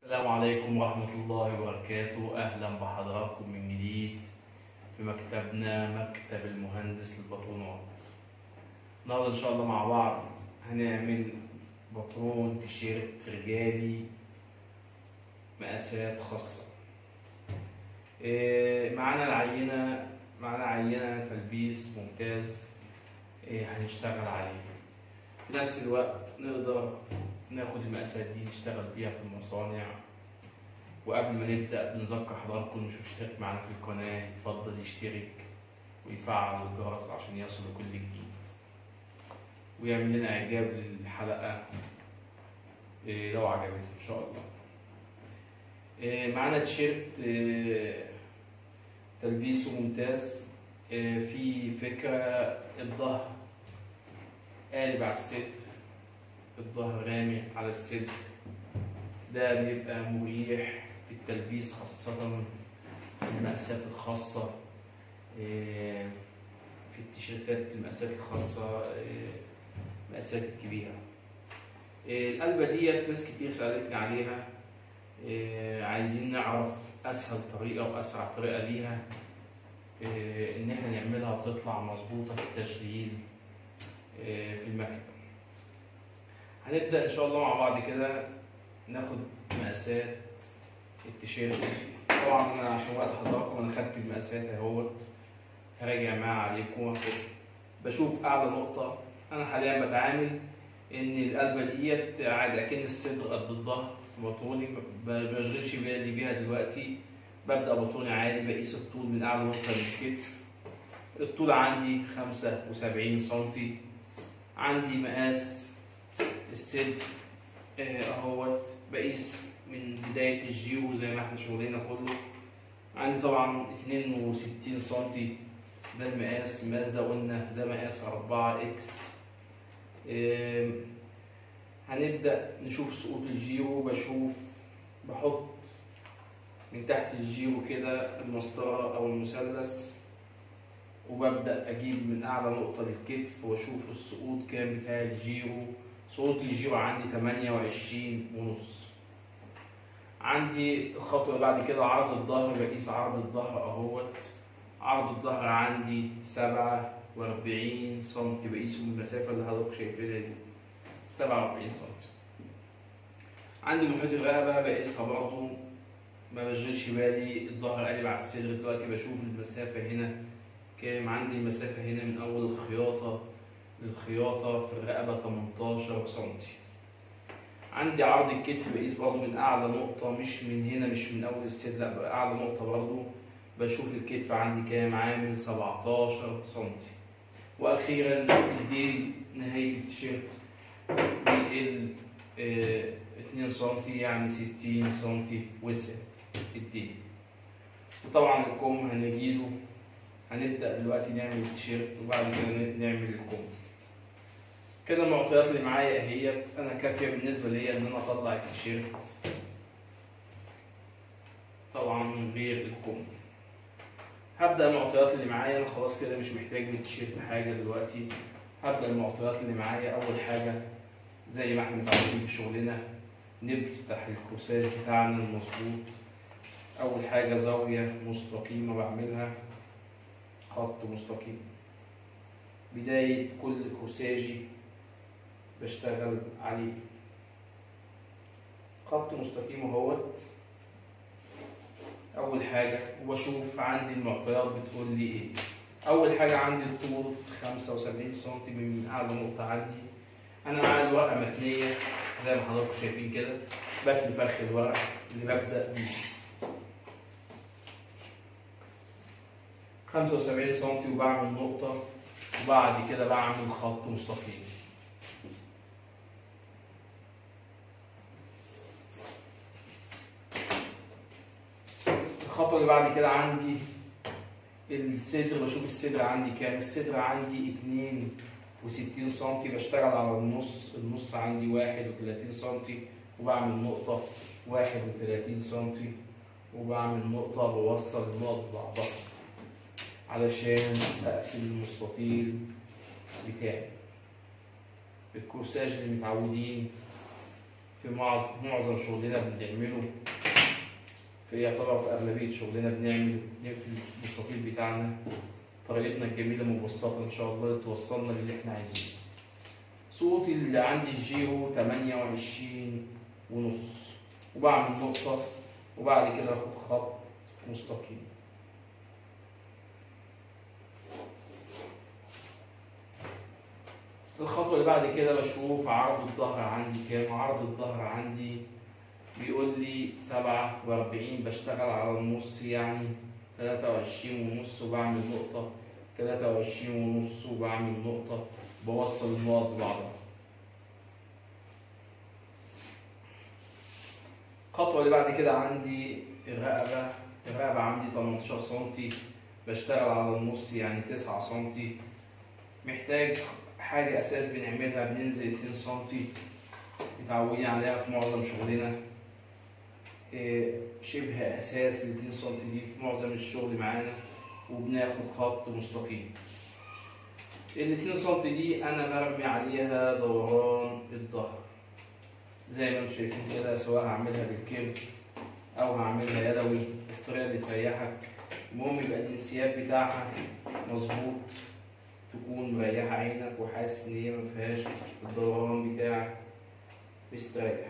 السلام عليكم ورحمة الله وبركاته أهلا بحضراتكم من جديد في مكتبنا مكتب المهندس للبطرونات النهارده إن شاء الله مع بعض هنعمل بطرون تيشيرت رجالي مقاسات خاصة إيه، معانا العينة معانا عينة تلبيس ممتاز إيه، هنشتغل عليه في نفس الوقت نقدر ناخد المقاسات دي نشتغل بيها في المصانع وقبل ما نبدأ بنذكر حضراتكم مش مشترك معانا في القناة يتفضل يشترك ويفعل الجرس عشان يصل كل جديد ويعمل لنا إعجاب للحلقة إيه، لو عجبته إن شاء الله إيه، معانا تيشيرت إيه، تلبيسه ممتاز إيه، في فكرة الظهر قالب على الستر الظهر رامي على الصدر ده بيبقى مريح في التلبيس خاصة في المقاسات الخاصة إيه، في التيشيرتات المقاسات الخاصة إيه، المقاسات الكبيرة إيه، القلبة ديت ناس كتير سألتني عليها إيه، عايزين نعرف أسهل طريقة وأسرع طريقة ليها إيه، إن إحنا نعملها وتطلع مظبوطة في التشغيل إيه، في المكتب هنبدأ إن شاء الله مع بعض كده ناخد مقاسات التيشيرت طبعا أنا عشان وقت حضراتكم أنا خدت المقاسات أهوت هراجع معاها عليكم وآخد بشوف أعلى نقطة أنا حاليا بتعامل إن القلبة ديت عادي أكن الصدر قد الظهر في بطوني ما بشغلش بالي بيها دلوقتي ببدأ بطوني عادي بقيس الطول من أعلى نقطة للكتف الطول عندي خمسة وسبعين سنتي عندي مقاس الصدر آه، اهوت بقيس من بداية الجيو زي ما احنا شغلنا كله عندي طبعا 62 سنتي ده المقاس المقاس ده قلنا ده مقاس 4 اكس آم، هنبدأ نشوف سقوط الجيرو بشوف بحط من تحت الجيرو كده المسطرة أو المثلث وببدأ أجيب من أعلى نقطة للكتف وأشوف السقوط كام بتاع الجيرو سقوط الجيرو عندي 28 ونص عندي الخطوة اللي بعد كده عرض الظهر بقيس عرض الظهر اهوت عرض الظهر عندي 47 سم بقيسه من المسافة اللي حضرتك شايفينها دي 47 سم عندي محيط الرقبة بقيسها برضه ما بشغلش بالي الظهر قلب على الصدر دلوقتي بشوف المسافة هنا كام عندي المسافة هنا من أول الخياطة للخياطة في الرقبة 18 سنتي عندي عرض الكتف بقيس برضه من أعلى نقطة مش من هنا مش من أول الصدر لا بقى أعلى نقطة برضه بشوف الكتف عندي كام عامل 17 سنتي وأخيرا الديل نهاية التيشيرت بيقل آه، 2 سنتي يعني 60 سنتي وسع الديل وطبعا الكم هنجيله هنبدأ دلوقتي نعمل التيشيرت وبعد كده نعمل الكم كده المعطيات اللي معايا اهيت انا كافيه بالنسبه ليا ان انا اطلع التيشيرت طبعا من غير الكم هبدا المعطيات اللي معايا انا خلاص كده مش محتاج من التيشيرت حاجه دلوقتي هبدا المعطيات اللي معايا اول حاجه زي ما احنا متعودين في شغلنا نفتح الكورساج بتاعنا المظبوط اول حاجه زاويه مستقيمه بعملها خط مستقيم بداية كل كورساجي بشتغل عليه خط مستقيم اهوت أول حاجة وبشوف عندي المعطيات بتقول لي إيه أول حاجة عندي الطول 75 سم من أعلى نقطة عندي أنا معايا الورقة متنية زي ما حضراتكم شايفين كده بتني فرخ الورق اللي ببدأ بيه 75 سم وبعمل نقطة وبعد كده بعمل خط مستقيم الخطوة اللي بعد كده عندي الصدر بشوف الصدر عندي كام الصدر عندي 62 سم بشتغل على النص النص عندي 31 سم وبعمل نقطة 31 سم وبعمل نقطة بوصل النقط ببعضها علشان اقفل المستطيل بتاعي الكورساج اللي متعودين في معظم معظم شغلنا بنعمله في يعتبر في أغلبية شغلنا بنعمل نقفل المستطيل بتاعنا طريقتنا الجميلة مبسطة إن شاء الله توصلنا للي إحنا عايزينه. صوتي اللي عندي الجيرو 28 ونص وبعمل نقطة وبعد كده آخد خط مستقيم. الخطوة اللي بعد كده بشوف عرض الظهر عندي كام؟ عرض الظهر عندي بيقول لي سبعة وأربعين بشتغل على النص يعني تلاتة وعشرين ونص وبعمل نقطة تلاتة وعشرين ونص وبعمل نقطة بوصل النقط ببعضها الخطوة اللي بعد كده عندي الرقبة الرقبة عندي 18 سنتي بشتغل على النص يعني 9 سنتي محتاج حاجة أساس بنعملها بننزل 2 سنتي متعودين عليها في معظم شغلنا إيه، شبه أساس ال 2 سنتي دي في معظم الشغل معانا وبناخد خط مستقيم ال 2 سنتي دي أنا برمي عليها دوران الظهر زي ما انتم شايفين كده سواء هعملها بالكيرف أو هعملها يدوي الطريقة اللي تريحك المهم يبقى الانسياب بتاعها مظبوط تكون مريحة عينك وحاسس إن هي مفيهاش الدوران بتاعك مستريح.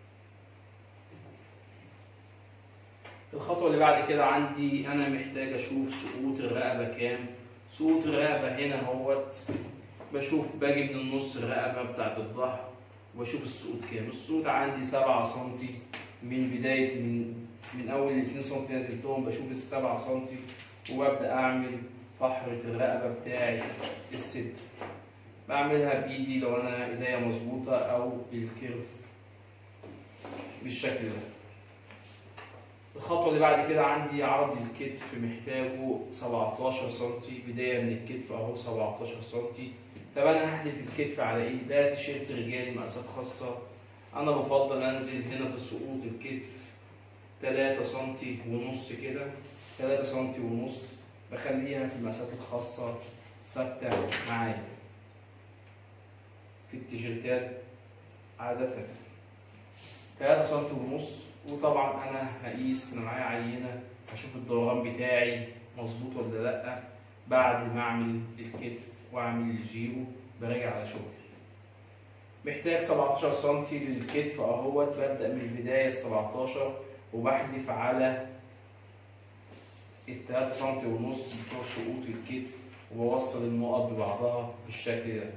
الخطوة اللي بعد كده عندي أنا محتاج أشوف سقوط الرقبة كام. سقوط الرقبة هنا اهوت بشوف باجي من النص الرقبة بتاعت الظهر وبشوف السقوط كام. السقوط عندي سبعة سنتي من بداية من من أول الاتنين سنتي نزلتهم بشوف السبعة سنتي وببدأ أعمل فحرة الرقبة بتاعت الست بعملها بإيدي لو أنا إيديا مظبوطة أو بالكيرف بالشكل ده الخطوة اللي بعد كده عندي عرض الكتف محتاجه 17 سنتي بداية من الكتف أهو 17 سنتي طب أنا هحدف الكتف على إيه؟ ده تيشيرت رجالي مقاسات خاصة أنا بفضل أنزل هنا في سقوط الكتف 3 سنتي ونص كده 3 سنتي ونص بخليها في المقاسات الخاصة ثابتة معايا في التيشيرتات عادة 3 سم ونص وطبعا انا هقيس انا معايا عينة هشوف الدوران بتاعي مظبوط ولا لأ بعد ما اعمل الكتف واعمل الجيرو براجع على شغلي محتاج 17 سم للكتف اهوت ببدأ من البداية ال 17 وبحدف على التلاتة سنتي ونص بتوع سقوط الكتف وبوصل النقط ببعضها بالشكل ده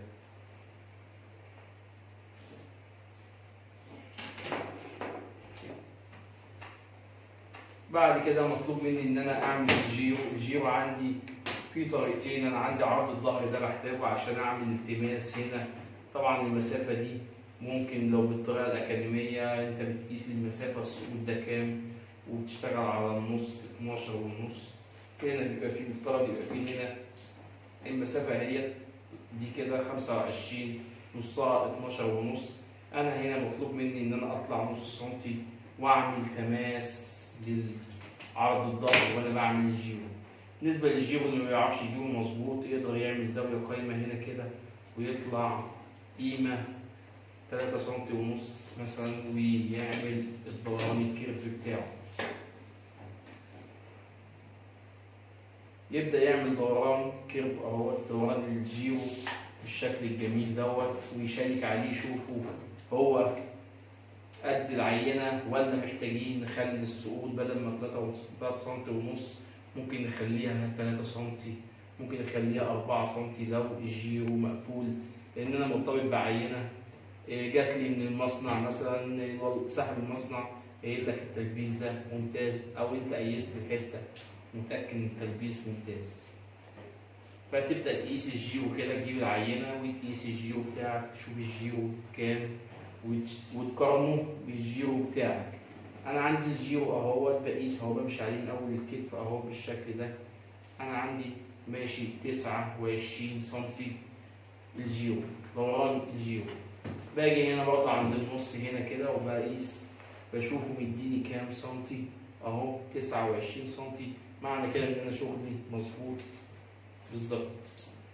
بعد كده مطلوب مني ان انا اعمل الجيرو الجيرو عندي في طريقتين انا عندي عرض الظهر ده بحتاجه عشان اعمل التماس هنا طبعا المسافه دي ممكن لو بالطريقه الاكاديميه انت بتقيس المسافه السقوط ده كام وبتشتغل على النص 12 ونص هنا بيبقى فيه مفترض يبقى فيه هنا المسافة هي دي كده 25 نصها 12 ونص أنا هنا مطلوب مني إن أنا أطلع نص سنتي وأعمل تماس لعرض الظهر وأنا بعمل الجيرو بالنسبة للجيرو اللي ما بيعرفش يجيبه مظبوط يقدر يعمل زاوية قايمة هنا كده ويطلع قيمة 3 سنتي ونص مثلا ويعمل الدوران الكيرف بتاعه يبدأ يعمل دوران كيرف اهو دوران الجيرو بالشكل الجميل دوت ويشيك عليه يشوفه هو قد العينة ولا محتاجين نخلي السقوط بدل ما 3 سم ونص ممكن نخليها 3 سم ممكن نخليها 4 سم لو الجيرو مقفول لأن أنا مرتبط بعينة إيه، جات لي من المصنع مثلا إيه، صاحب المصنع قايل لك التلبيس ده ممتاز أو أنت قيست الحتة متأكد إن التلبيس ممتاز فتبدأ تقيس الجيرو كده تجيب العينة وتقيس الجيرو بتاعك تشوف الجيرو كام وتش- وتقارنه بالجيرو بتاعك أنا عندي الجيرو أهوت بقيس أهو بمشي عليه من أول الكتف أهو بالشكل ده أنا عندي ماشي تسعة وعشرين سنتي الجيرو دوران الجيرو باجي هنا برضه عند النص هنا كده وبقيس بشوفه مديني كام سنتي اهو 29 سنتي معنى كده ان انا شغلي مظبوط بالظبط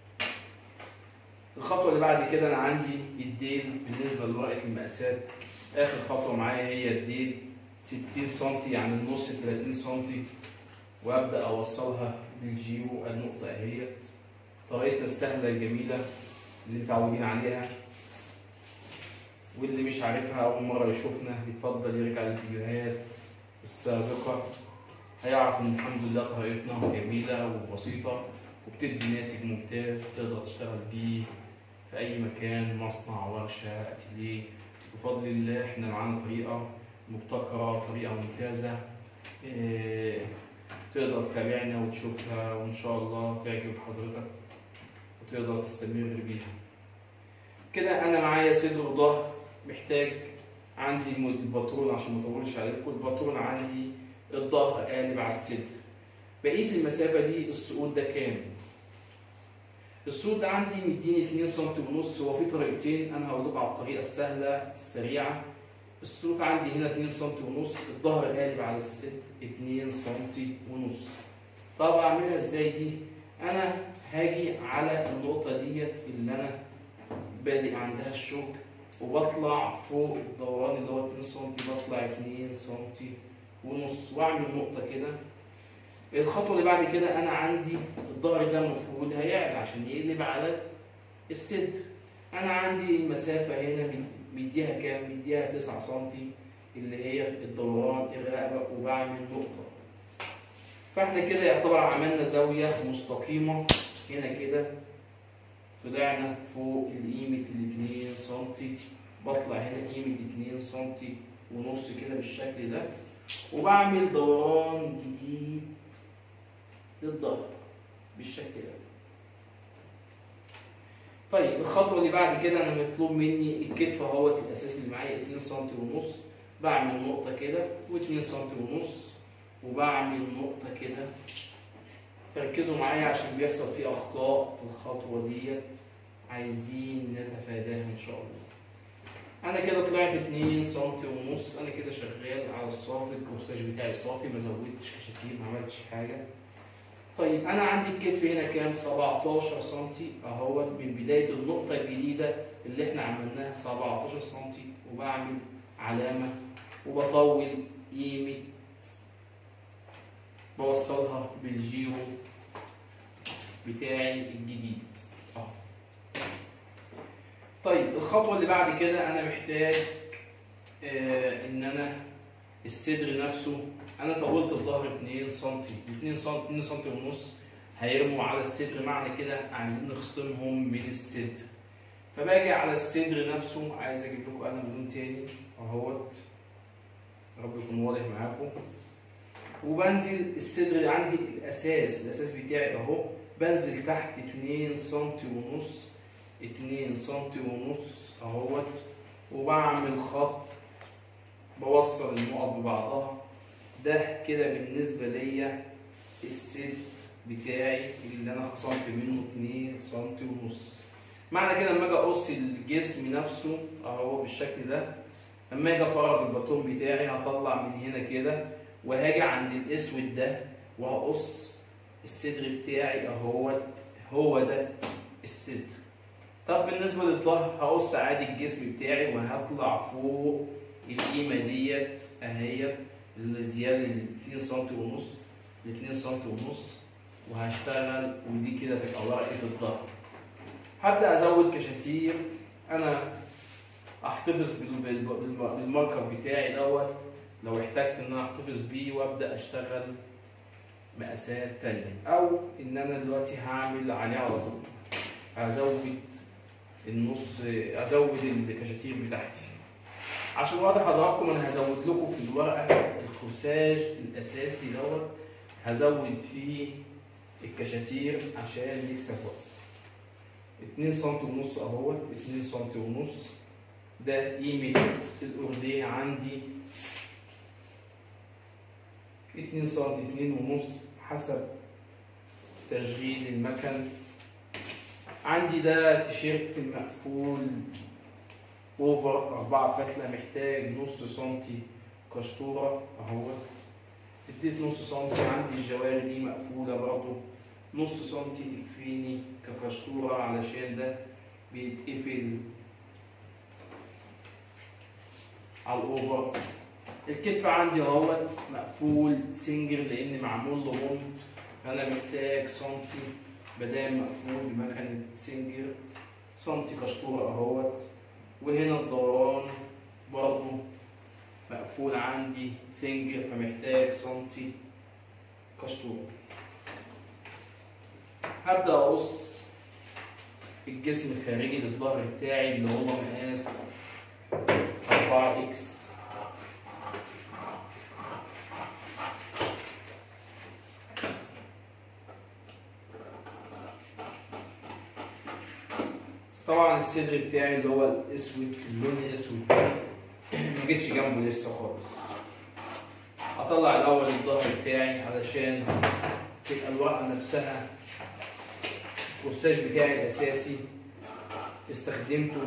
الخطوه اللي بعد كده انا عندي الديل بالنسبه لورقه المقاسات اخر خطوه معايا هي الديل 60 سم يعني النص 30 سم وابدا اوصلها بالجيو النقطه اهيت طريقتنا السهله الجميله اللي متعودين عليها واللي مش عارفها اول مره يشوفنا يتفضل يرجع للفيديوهات السابقه هيعرف ان الحمد لله طريقتنا جميله وبسيطه وبتدي ناتج ممتاز تقدر تشتغل بيه في اي مكان مصنع ورشه اتيليه بفضل الله احنا معانا طريقه مبتكره طريقه ممتازه إيه، تقدر تتابعنا وتشوفها وان شاء الله تعجب حضرتك وتقدر تستمر بيها كده انا معايا صدر وظهر محتاج عندي الم- الباترون عشان ما اطولش عليكم الباترون عندي الظهر قالب على الصدر بقيس المسافه دي السقوط ده كام السقوط ده عندي مديني 2 سم ونص هو في طريقتين انا هقول لكم على الطريقه السهله السريعه السقوط عندي هنا 2 سم ونص الظهر قالب على الصدر 2 سم ونص طب اعملها ازاي دي انا هاجي على النقطه ديت اللي انا بادئ عندها الشوك وبطلع فوق الدوران اللي هو 2 سم بطلع 2 سم ونص واعمل نقطه كده الخطوه اللي بعد كده انا عندي الظهر ده المفروض هيعلى عشان يقلب على الصدر انا عندي المسافه هنا مد- مديها كام مديها 9 سم اللي هي الدوران الرقبه وبعمل نقطه فاحنا كده يعتبر عملنا زاويه مستقيمه هنا كده طلعنا فوق قيمه ال 2 سم بطلع هنا قيمه 2 سم ونص كده بالشكل ده وبعمل دوران جديد للظهر بالشكل ده طيب الخطوه اللي بعد كده انا مطلوب مني الكتف اهوت الاساسي اللي معايا 2 سم ونص بعمل نقطه كده و2 سم ونص وبعمل نقطه كده ركزوا معايا عشان بيحصل فيه اخطاء في الخطوه ديت عايزين نتفاداها ان شاء الله انا كده طلعت 2 سم ونص انا كده شغال على الصافي الكورساج بتاعي صافي ما زودتش كشاكيل ما عملتش حاجه طيب انا عندي الكتف هنا كام 17 سم اهوت من بدايه النقطه الجديده اللي احنا عملناها 17 سم وبعمل علامه وبطول قيمه بوصلها بالجيرو بتاعي الجديد اهو طيب الخطوه اللي بعد كده انا محتاج آه ان انا الصدر نفسه انا طولت الظهر 2 سم 2 سم 2 سم ونص هيرموا على الصدر معنى كده عايزين نخصمهم من الصدر فباجي على الصدر نفسه عايز اجيب لكم قلم لون تاني اهوت يا رب يكون واضح معاكم وبنزل الصدر عندي الاساس الاساس بتاعي اهو بنزل تحت 2 سم ونص 2 سم ونص اهوت وبعمل خط بوصل النقط ببعضها ده كده بالنسبه ليا السد بتاعي اللي انا خصمت منه 2 سم ونص معنى كده لما اجي اقص الجسم نفسه اهو بالشكل ده لما اجي افرغ الباتون بتاعي هطلع من هنا كده وهاجي عند الاسود ده وهقص الصدر بتاعي اهوت هو ده الصدر طب بالنسبه للظهر هقص عادي الجسم بتاعي وهطلع فوق القيمه ديت اهيت الزياده ل 2 سم ونص ل 2 سم ونص وهشتغل ودي كده تبقى ورقه الظهر هبدا ازود كشاتير انا احتفظ بال- بال- بال- بالماركر بتاعي دوت لو احتجت ان انا احتفظ بيه وابدا اشتغل مقاسات تانية او ان انا دلوقتي هعمل عليه على طول هزود النص ازود الكشاتير بتاعتي عشان واضح حضراتكم انا هزود لكم في الورقه الخساج الاساسي دوت هزود فيه الكشاتير عشان يكسب وقت 2 سم ونص اهوت 2 سم ونص ده قيمة الأردية عندي 2 سم 2 ونص حسب تشغيل المكن عندي ده تيشيرت مقفول اوفر أربعة فتلة محتاج نص سنتي كشطورة اهوت اديت نص سنتي عندي الجواري دي مقفولة برضو نص سنتي يكفيني ككشطورة علشان ده بيتقفل على الاوفر الكتف عندي اهوت مقفول سنجل لان معمول له مونت فانا محتاج سنتي بدل مقفول بمكنه سنجل سنتي كشطوره اهوت وهنا الدوران برضو مقفول عندي سنجل فمحتاج سنتي كشطوره هبدأ أقص الجسم الخارجي للظهر بتاعي اللي هو مقاس 4 اكس طبعا الصدر بتاعي اللي هو الاسود اللون الاسود ده ما جيتش جنبه لسه خالص هطلع الاول الظهر بتاعي علشان تبقى الورقه نفسها الكورساج بتاعي الاساسي استخدمته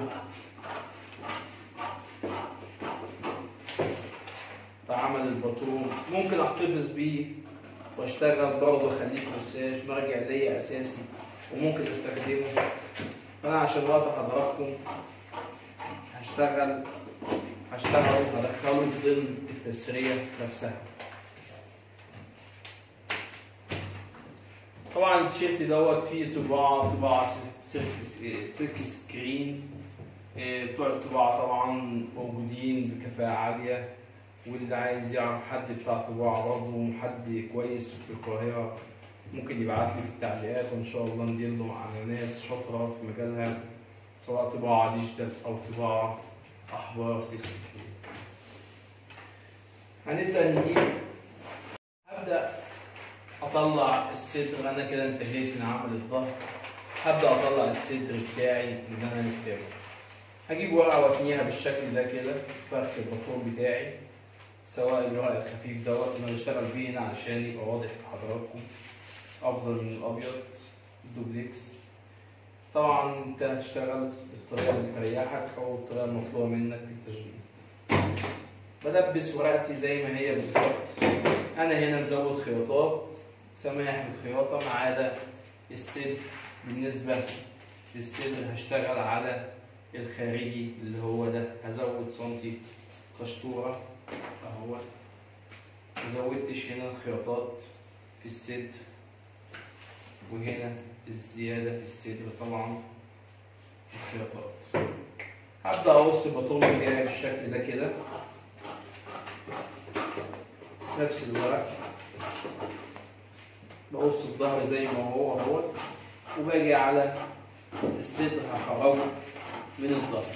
في عمل الباترون ممكن احتفظ بيه واشتغل برضه اخليه كورساج مرجع ليا اساسي وممكن استخدمه فانا عشان وقت حضراتكم هشتغل هشتغل هدخله ضمن التسرية نفسها طبعا التيشيرت دوت فيه طباعة طباعة سلك سلك سكرين آه، بتوع الطباعة طبعا موجودين بكفاءة عالية واللي عايز يعرف حد بتاع طباعة برضه حد كويس في القاهرة ممكن يبعت لي في التعليقات وان شاء الله ندله على ناس شاطرة في مجالها سواء طباعة ديجيتال او طباعة احبار سلك سكرين هنبدأ نجيب هبدأ اطلع الصدر انا كده انتهيت من عمل الظهر هبدا اطلع الصدر بتاعي اللي انا محتاجه هجيب ورقه واتنيها بالشكل ده كده فرخ البطول بتاعي سواء الورق الخفيف دوت انا بشتغل بيه هنا عشان يبقى واضح لحضراتكم افضل من الابيض الدوبلكس طبعا انت هتشتغل بالطريقه اللي تريحك او الطريقه المطلوبه منك في التشغيل بدبس ورقتي زي ما هي بالظبط انا هنا مزود خياطات سماح بالخياطه ما عدا الصدر بالنسبه للصدر هشتغل على الخارجي اللي هو ده هزود سنتي قشطوره اهو مزودتش هنا الخياطات في الصدر وهنا الزياده في الصدر طبعا الخياطات هبدا اقص البطول بتاعي بالشكل ده كده نفس الورق بقص الظهر زي ما هو اهوت وباجي على الصدر هخرجه من الظهر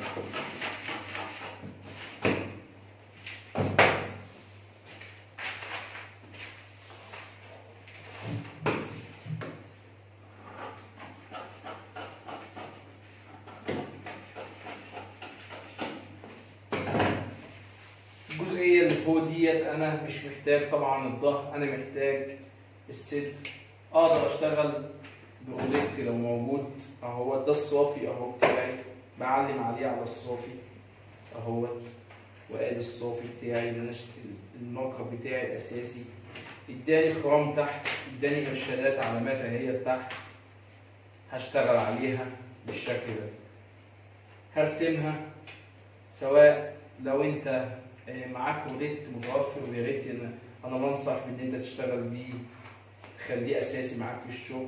الجزئيه اللي فوق ديت انا مش محتاج طبعا الظهر انا محتاج الصدر اقدر اشتغل بروليت لو موجود اهو ده الصافي اهو بتاعي بعلم عليه على الصافي اهوت وادي الصافي بتاعي اللي انا اشت- الموقف بتاعي الاساسي اداني خرام تحت اداني ارشادات علاماتها هي تحت هشتغل عليها بالشكل ده هرسمها سواء لو انت آه، معاك روليت متوفر ويا ريت انا انا بنصح بان انت تشتغل بيه تخليه اساسي معاك في الشغل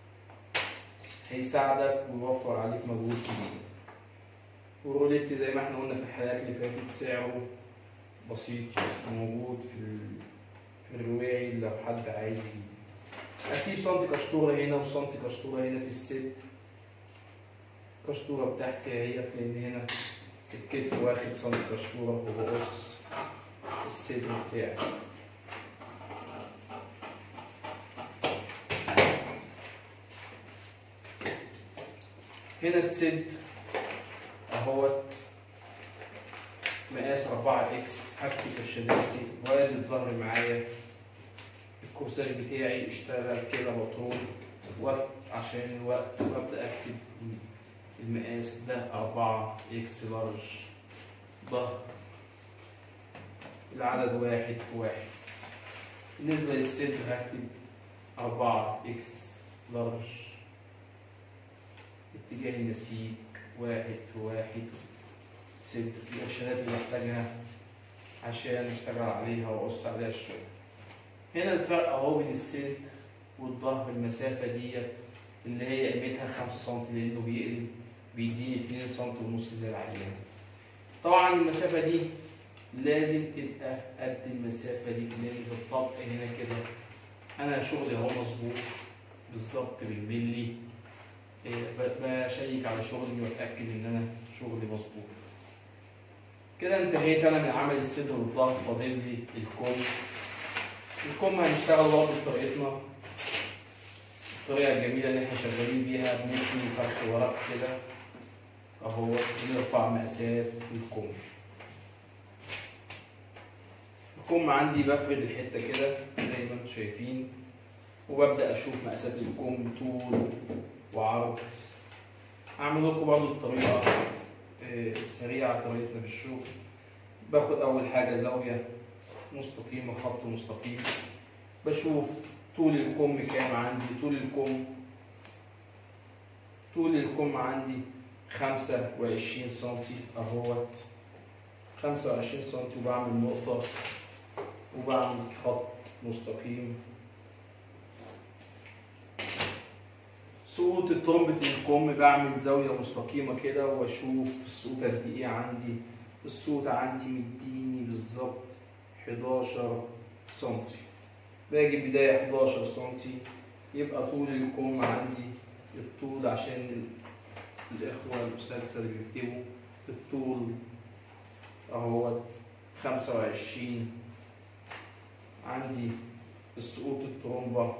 هيساعدك ويوفر عليك مجهود كبير والروليت زي ما احنا قلنا في الحلقات اللي فاتت سعره بسيط وموجود في ال- في الرواعي لو حد عايز يجيب اسيب سنتي كشطوره هنا وسنتي كشطوره هنا في الست كشطوره بتاعتي اهيت لان هنا الكتف واخد سنتي كشطوره وبقص الصدر بتاعي هنا الصدر اهوت مقاس 4 اكس هكتب ارشاداتي وادي الظهر معايا الكورساج بتاعي اشتغل كده بطول وقت عشان الوقت وابدا اكتب المقاس ده 4 اكس لارج ظهر العدد واحد في واحد بالنسبة للصدر هكتب أربعة إكس لارج اتجاه النسيج واحد في واحد السد الإرشادات اللي بحتاجها عشان أشتغل عليها وأقص عليها الشغل هنا الفرق أهو بين السد والظهر المسافة ديت اللي هي قيمتها 5 سم لأنه بيقلب بيديني 2 سم ونص زي العيان طبعا المسافة دي لازم تبقى قد المسافة دي لأن في الطبق هنا كده أنا شغلي أهو مظبوط بالظبط بالملي إيه، ب- بشيك على شغلي وأتأكد إن أنا شغلي مظبوط كده انتهيت أنا من عمل الصدر والظهر فاضل لي الكم الكم هنشتغل برضه بطريقتنا الطريقة الجميلة اللي احنا شغالين بيها بنثني فرخ ورق كده اهو بنرفع مقاسات الكم الكم عندي بفرد الحتة كده زي ما انتم شايفين وببدأ أشوف مقاسات الكم طول وعرض هعمل لكم برضه الطريقة آه، سريعة طريقتنا في الشغل باخد أول حاجة زاوية مستقيمة خط مستقيم بشوف طول الكم كام عندي طول الكم طول الكم عندي خمسة وعشرين سنتي اهوت خمسة وعشرين سنتي وبعمل نقطة وبعمل خط مستقيم سقوط ترمبة الكم بعمل زاوية مستقيمة كده واشوف السقوط قد ايه عندي السقوط عندي مديني بالظبط 11 سنتي باجي بداية 11 سنتي يبقى طول الكم عندي الطول عشان ال- الإخوة الأساتذة اللي بيكتبوا الطول أهوت 25 عندي السقوط الترومبة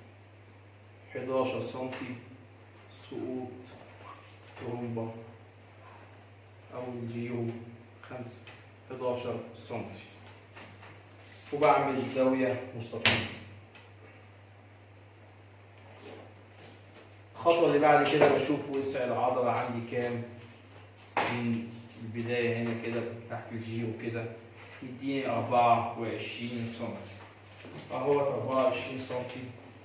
11 سنتي سقوط ترومبة أو الجيو 5 11 سنتي وبعمل زاوية مستقيمة الخطوة اللي بعد كده بشوف وسع العضلة عندي كام من البداية هنا كده تحت الجيرو كده يديني أربعة وعشرين سنتي أهوت أربعة وعشرين سنتي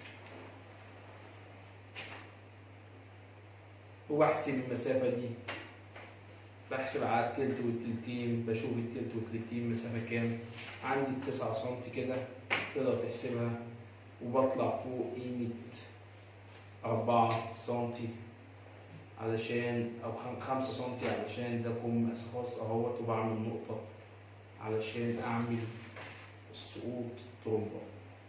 وبحسب المسافة دي بحسب على التلت والتلتين بشوف التلت والتلتين مسافة كام عندي تسعة سنتي كده تقدر تحسبها وبطلع فوق قيمة أربعة سنتي علشان أو خم- خمسة سنتي علشان ده كم خاص أهوت وبعمل نقطة علشان أعمل السقوط ترومبا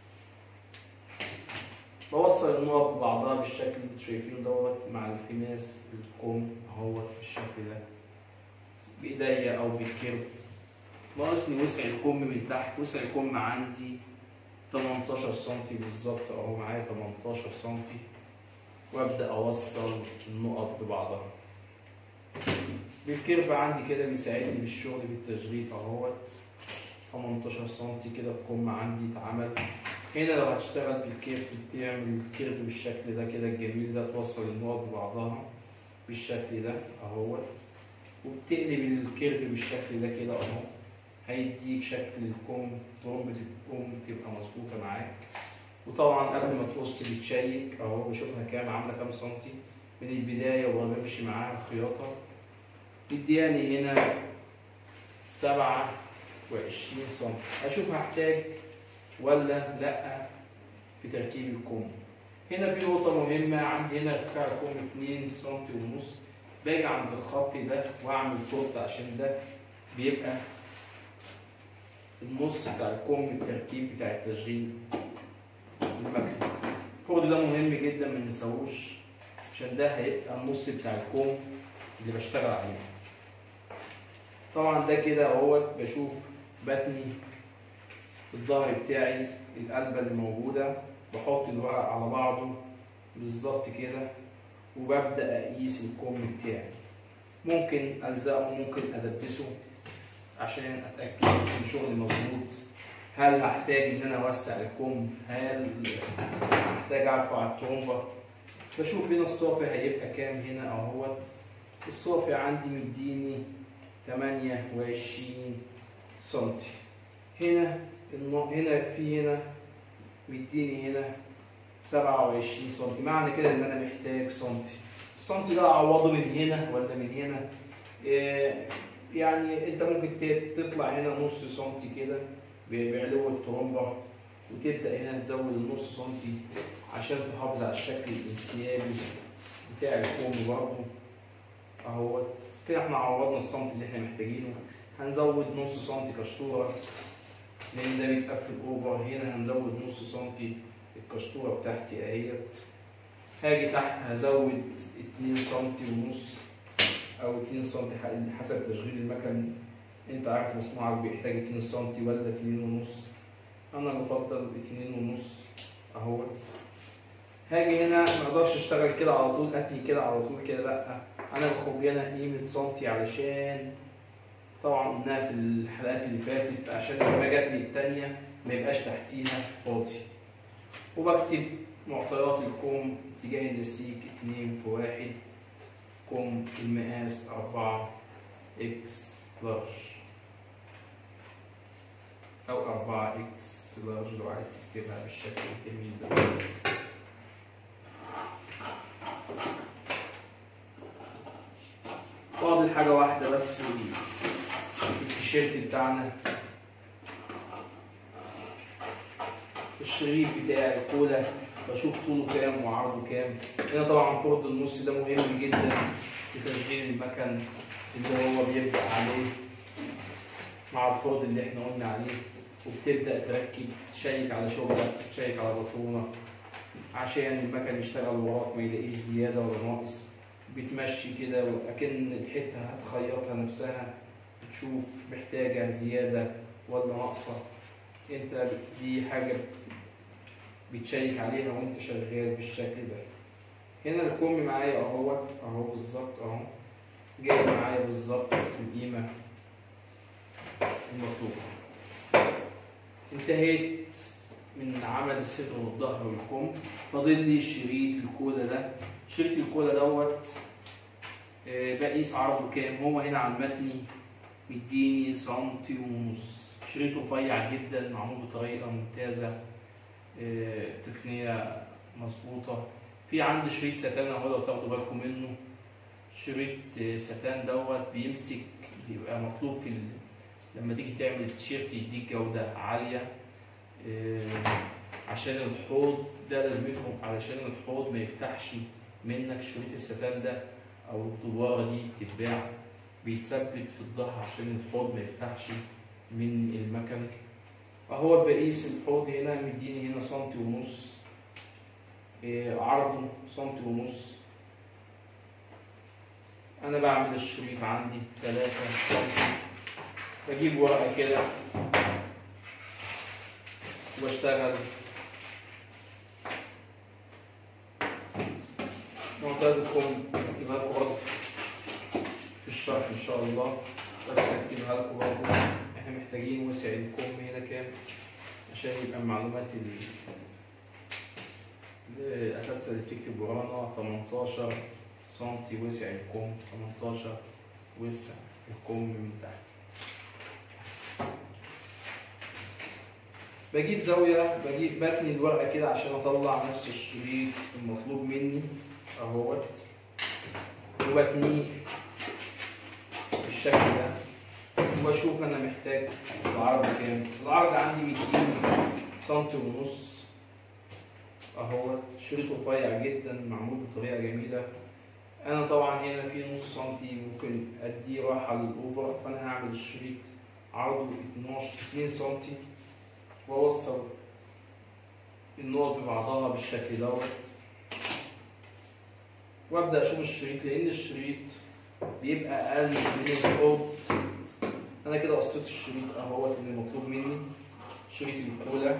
بوصل النقط ببعضها بالشكل اللي انتوا شايفينه دوت مع التماس الكم اهوت بالشكل ده بإيديا أو بالكيرف ناقصني وسع الكم من تحت وسع الكم عندي 18 سنتي بالظبط اهو معايا 18 سنتي وابدا اوصل النقط ببعضها بالكيرف عندي كده بيساعدني بالشغل بالتشغيل اهوت 18 سنتي كده الكم عندي اتعمل هنا لو هتشتغل بالكيرف بتعمل الكيرف بالشكل ده كده الجميل ده توصل النقط ببعضها بالشكل ده اهوت وبتقلب الكيرف بالشكل ده كده اهو هيديك شكل الكم ترمبة الكم تبقى مظبوطة معاك وطبعا قبل ما تقص بتشيك اهو بشوفها كام عاملة كام سنتي من البداية وبمشي معاها الخياطة تدياني هنا سبعة وعشرين سنتي أشوف هحتاج ولا لأ في تركيب الكم هنا في نقطة مهمة عندي هنا ارتفاع الكم اتنين سنتي ونص باجي عند الخط ده واعمل فرط عشان ده بيبقى النص بتاع الكم التركيب بتاع التشغيل المكني الفرد ده مهم جدا ما ننساهوش عشان ده هيبقى النص بتاع الكم اللي بشتغل عليه طبعا ده كده اهوت بشوف بتني الظهر بتاعي القلبة اللي موجودة بحط الورق على بعضه بالظبط كده وببدأ أقيس الكم بتاعي ممكن ألزقه ممكن أدبسه عشان أتأكد إن شغلي مظبوط هل هحتاج إن أنا أوسع الكم هل هحتاج أرفع الترومبة بشوف هنا الصافي هيبقى كام هنا أهوت الصافي عندي مديني 28 سنتي هنا النوع هنا في هنا مديني هنا 27 سنتي معنى كده ان انا محتاج سنتي السنتي ده اعوضه من هنا ولا من هنا إيه يعني انت ممكن ت- تطلع هنا نص سنتي كده ب- بعلو الترومبه وتبدا هنا تزود النص سنتي عشان تحافظ على الشكل الانسيابي بتاع الكوم برضه اهوت كده احنا عوضنا السنتي اللي احنا محتاجينه هنزود نص سنتي كشطوره لان ده بيتقفل اوفر هنا هنزود نص سنتي الكشطوره بتاعتي اهيت هاجي تحت هزود 2 سنتي ونص او 2 سنتي ح- حسب تشغيل المكن انت عارف مصنوعك بيحتاج 2 سنتي ولا 2 ونص انا بفضل 2 ونص اهو هاجي هنا ما اقدرش اشتغل كده على طول اتني كده على طول كده لا انا باخد هنا قيمه سنتي علشان طبعا قلناها في الحلقات اللي فاتت عشان لما جات لي التانية ما يبقاش تحتيها فاضي وبكتب معطيات الكوم اتجاه النسيج 2 في 1 كوم المقاس 4 اكس لارج او 4 اكس لارج لو عايز تكتبها بالشكل الجميل ده فاضل حاجة واحدة بس في في التيشيرت بتاعنا الشريط بتاع الكولا بشوف طوله كام وعرضه كام هنا طبعا فرد النص ده مهم جدا في تشغيل المكن اللي هو بيبدأ عليه مع الفرد اللي احنا قلنا عليه وبتبدأ تركب تشيك على شغلك تشيك على بطونة عشان المكن يشتغل وراك ما يلاقيش زيادة ولا ناقص بتمشي كده وأكن الحتة هتخيطها نفسها تشوف محتاجة زيادة ولا ناقصة انت دي حاجة بتشيك عليها وانت شغال بالشكل ده هنا الكم معايا اهوت اهو بالظبط اهو جاي معايا بالظبط القيمة المطلوبة انتهيت من عمل الصدر والظهر والكم فاضل لي شريط الكولا ده شريط الكولا دوت آه، بقيس عرضه كام هو هنا على المتني مديني سنتي ونص شريط رفيع جدا معمول بطريقة ممتازة آه، تقنية مظبوطة في عندي شريط ستان اهو لو تاخدوا بالكم منه شريط آه، ستان دوت بيمسك بيبقى مطلوب في ال... لما تيجي تعمل التيشيرت يديك جودة عالية آه، عشان الحوض ده لازمتهم علشان الحوض ما يفتحش منك شريط الستان ده او الدوارة دي بتتباع بيتثبت في الظهر عشان الحوض ما يفتحش من المكن اهو بقيس الحوض هنا مديني هنا سنتي ونص إيه، عرضه سنتي ونص انا بعمل الشريط عندي 3 سنتي بجيب ورقه كده وبشتغل معتادكم اكتبها لكم برضه في الشرح ان شاء الله بس اكتبها لكم برضه احنا محتاجين وسع الكم هنا كام عشان يبقى معلومات ال الاساتذه اللي بتكتب ورانا 18 سنتي وسع الكم 18 وسع الكم من تحت بجيب زاوية بجيب بتني الورقة كده عشان أطلع نفس الشريط المطلوب مني أهوت وبتنيه بالشكل ده وبشوف أنا محتاج العرض كام العرض عندي 200 سنتي ونص أهوت شريط رفيع جدا معمول بطريقة جميلة أنا طبعا هنا في نص سنتي ممكن أديه راحة للأوفر فأنا هعمل الشريط عرضه 12 2 سنتي واوصل النقط ببعضها بالشكل دوت وابدا اشوف الشريط لان الشريط بيبقى اقل من الحوض انا كده قصيت الشريط اهوت اللي مطلوب مني شريط الكولا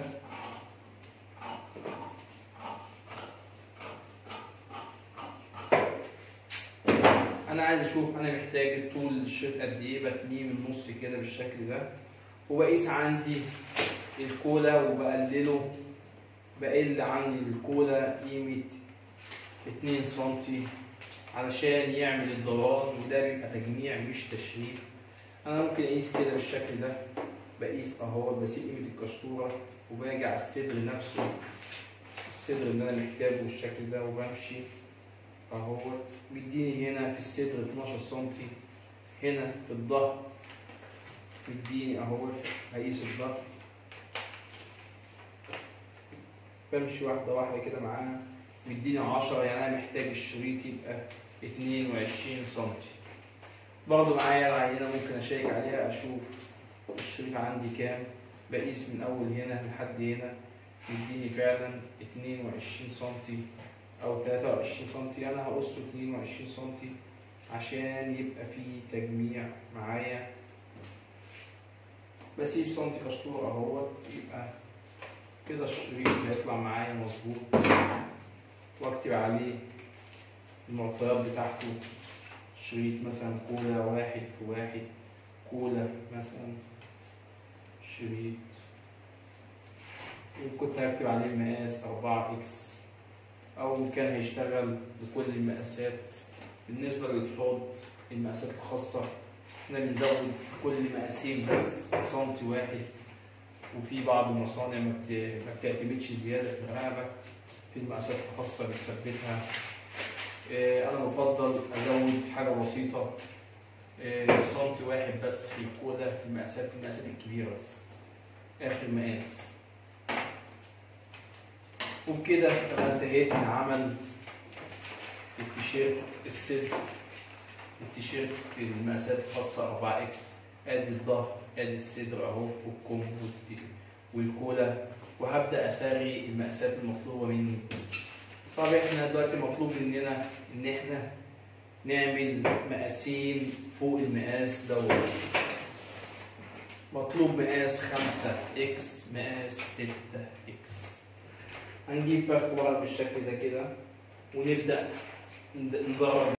انا عايز اشوف انا محتاج طول الشريط قد ايه بتنيه من النص كده بالشكل ده وبقيس عندي الكولا وبقلله بقل عن الكولا قيمة 2 سنتي علشان يعمل الدوران وده بيبقى تجميع مش تشريح انا ممكن اقيس كده بالشكل ده بقيس اهو بسيب قيمة الكشطورة وباجي على الصدر نفسه الصدر اللي انا محتاجه بالشكل ده وبمشي اهوت مديني هنا في الصدر 12 سنتي هنا في الظهر مديني اهو هقيس الظهر بمشي واحدة واحدة كده معاها مديني عشرة يعني أنا محتاج الشريط يبقى اتنين وعشرين سنتي برضه معايا العينة ممكن أشيك عليها أشوف الشريط عندي كام بقيس من أول هنا لحد هنا يديني فعلا اتنين وعشرين سنتي أو تلاتة وعشرين سنتي أنا هقصه اتنين وعشرين سنتي عشان يبقى فيه تجميع معايا بسيب سنتي كشطور اهوت يبقى كده الشريط هيطلع معايا مظبوط واكتب عليه المعطيات بتاعته شريط مثلا كولا واحد في واحد كولا مثلا شريط وكنت هكتب عليه المقاس أربعة إكس أو كان هيشتغل بكل المقاسات بالنسبة للحوض المقاسات الخاصة احنا بنزود في كل مقاسين بس سنتي واحد وفي بعض المصانع ما بت- ما بتعتمدش زيادة في الرقبة في المقاسات الخاصة بتثبتها آه، أنا بفضل أزود حاجة بسيطة آه، سنتي واحد بس في الكولا في المقاسات المقاسات الكبيرة بس آخر مقاس وبكده أنا انتهيت من عمل التيشيرت السلك التيشيرت المقاسات الخاصة 4 اكس ادي الظهر ادي الصدر اهو والكم والت- والكولا وهبدأ اساري المقاسات المطلوبة مني طب احنا دلوقتي مطلوب مننا ان احنا نعمل مقاسين فوق المقاس دوت مطلوب مقاس 5 اكس مقاس 6 اكس هنجيب فرخ ورق بالشكل ده كده ونبدأ ند- ندرب